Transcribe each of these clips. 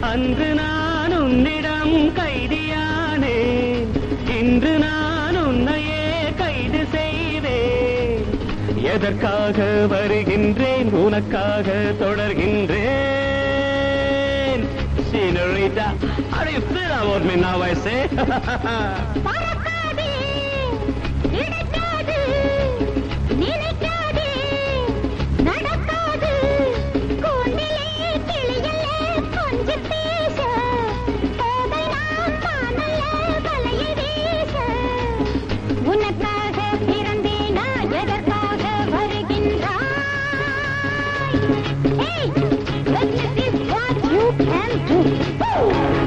அன்று நான் உன்னிடம் கைதியானேன் இன்று நான் உன்னையே கைது செய்தேன் எதற்காக வருகின்றேன் உனக்காக தொடர்கின்றேன் Senorita, how do you feel about me now, I say? பறக்காதே, கிடைக்காது, நிலைக்காதே, நடக்காது. கூண்டிலே கிளியல்ல கொஞ்சம் பேச, போதை நான் மானல்ல வலையை வீச. உனக்காக பிறந்தேனா, எதற்காக வருகின்றாய்? Hey, goodness is what you can do. Woo!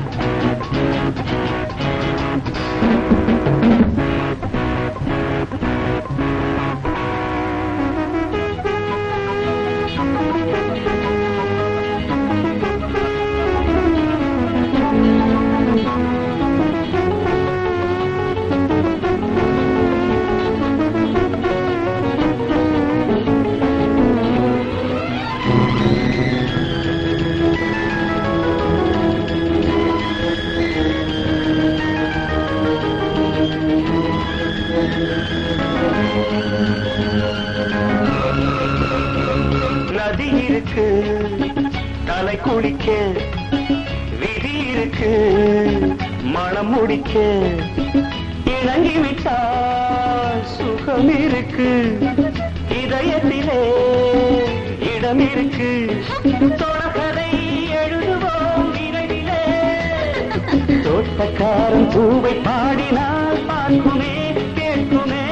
நதி இருக்கு தலை குளிக்க விதி இருக்கு மனம் முடிக்க இணங்கி விட்டால் சுகம் இருக்கு இதயத்திலே இடம் இருக்கு தொடர்கதை எழுதுவோம் விரைவிலே தோட்டக்காரன் பூவை பாடினால் பார்க்குமே கேட்குமே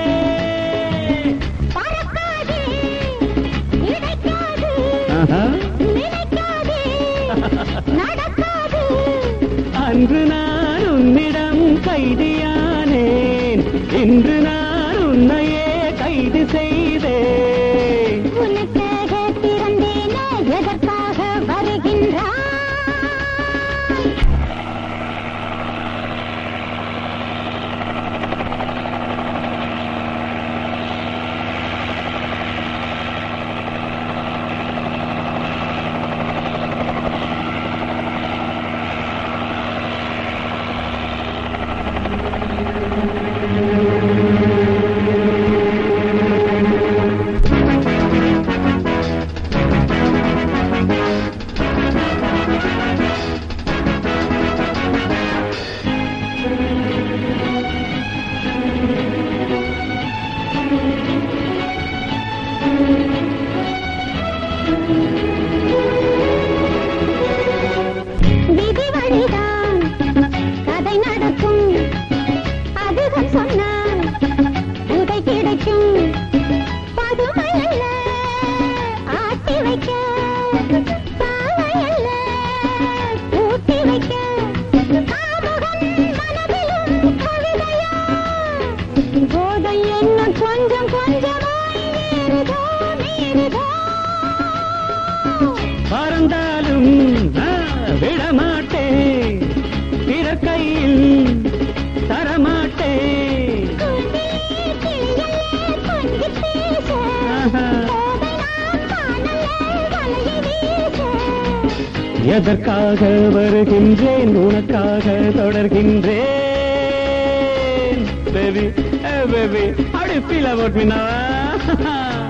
பறக்காதே, கிடைக்காது, ஆஹா. நிலைக்காதே, நடக்காது. அன்று நான் உன்னிடம் கைதியானேன் இன்று நான் உன்னையே கைது செய்தேன் உனக்காக பிறந்தேனே, எதற்காக வருகின்றாய் விதி வழிதான் கதை நடக்கும் அதிகம் சொன்னால் உதை கிடைக்கும் பதுமை அல்ல ஆட்டி வைக்க பாவை அல்ல ஊட்டி வைக்க காமுகன் மனதிலும் கவிதையா போதை என்ன கொஞ்சம் கொஞ்சமாய் ஏறுதோ மீறுதோ பறந்தாலும் ஆ, விடமாட்டேன் பிற கையில் தரமாட்டேன் ஆஹா. எதற்காக வருகின்றேன் உனக்காக தொடர்கின்றேன் baby baby how do you feel about me now